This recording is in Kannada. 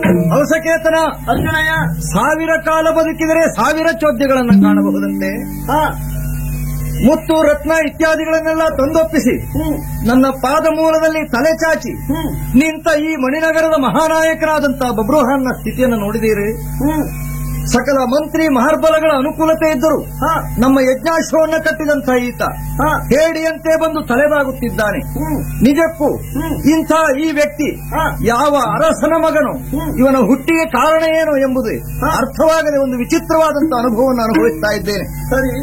ಅವಸಕೇತನ ಅರ್ಜುನಯ್ಯ ಸಾವಿರ ಕಾಲ ಬದುಕಿದರೆ ಸಾವಿರ ಚೋದ್ಯಗಳನ್ನು ಕಾಣಬಹುದಂತೆ ಹಾ ಮುತ್ತು ರತ್ನ ಇತ್ಯಾದಿಗಳನ್ನೆಲ್ಲ ತಂದೊಪ್ಪಿಸಿ ಹ್ಮ್ ನನ್ನ ಪಾದ ಮೂಲದಲ್ಲಿ ತಲೆ ಚಾಚಿ ಹ್ಮ್ ನಿಂತ ಈ ಮಣಿನಗರದ ಮಹಾನಾಯಕರಾದಂತಹ ಬಬ್ರುಹಾನ್ನ ಸ್ಥಿತಿಯನ್ನು ನೋಡಿದೀರಿ ಹ್ಮ್ ಸಕಲ ಮಂತ್ರಿ ಮಹರ್ಬಲಗಳ ಅನುಕೂಲತೆ ಇದ್ದರು ಹಾ ನಮ್ಮ ಯಜ್ಞಾಶ್ವವನ್ನ ಕಟ್ಟಿದಂತ ಈತ ಹಾ ಹೇಡಿಯಂತೆ ಬಂದು ತಲೆಬಾಗುತ್ತಿದ್ದಾನೆ ಹ್ಮ್ ನಿಜಕ್ಕೂ ಹ್ಮ್. ಇಂಥ ಈ ವ್ಯಕ್ತಿ ಹಾ ಯಾವ ಅರಸನ ಮಗನು ಹ್ಮ್. ಇವನ ಹುಟ್ಟಿಗೆ ಕಾರಣ ಏನು ಎಂಬುದು ಹಾ. ಅರ್ಥವಾಗದೆ ಒಂದು ವಿಚಿತ್ರವಾದಂತಹ ಅನುಭವವನ್ನು ಅನುಭವಿಸ್ತಾ ಇದ್ದೇನೆ ಸರಿ